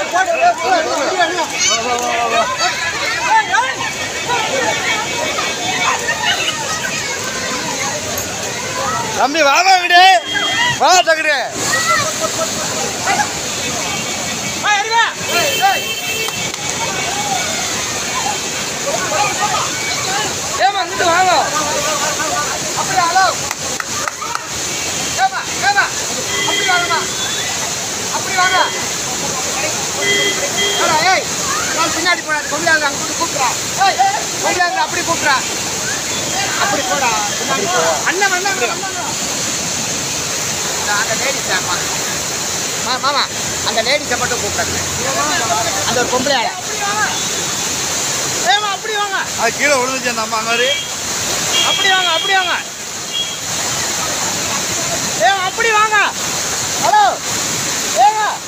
தம்பி வாங்க விடு வா தகுடு ஏமா இங்கிட்டு வாங்க அப்படி ஹலோ ஏமா ஏமா அப்படி வாங்கம்மா அப்படி வாங்க ஏடா, ஏய் நான் பின்னாடி போடா கொள்ளையாங்க அங்க கூட்டு கூப்பிட்றா ஏய் கொள்ளையாங்க அப்படி கூப்பிட்றா அப்படி போடா பின்னாடி போ. அண்ணன் அண்ணன் அண்ணன், அண்ணன். இந்த அந்த லேடிஸ் ஆமா மா மாமா அந்த லேடிஸை மட்டும் கூப்பிடுங்க அந்த ஒரு பொம்பளை ஆளை ஏமா அப்படி வாங்க அது கீழே விழுந்துச்சு அந்த அம்மா மாதிரி அப்படி வாங்க அப்படி வாங்க ஏங்க அப்படி வாங்க ஹலோ ஏங்க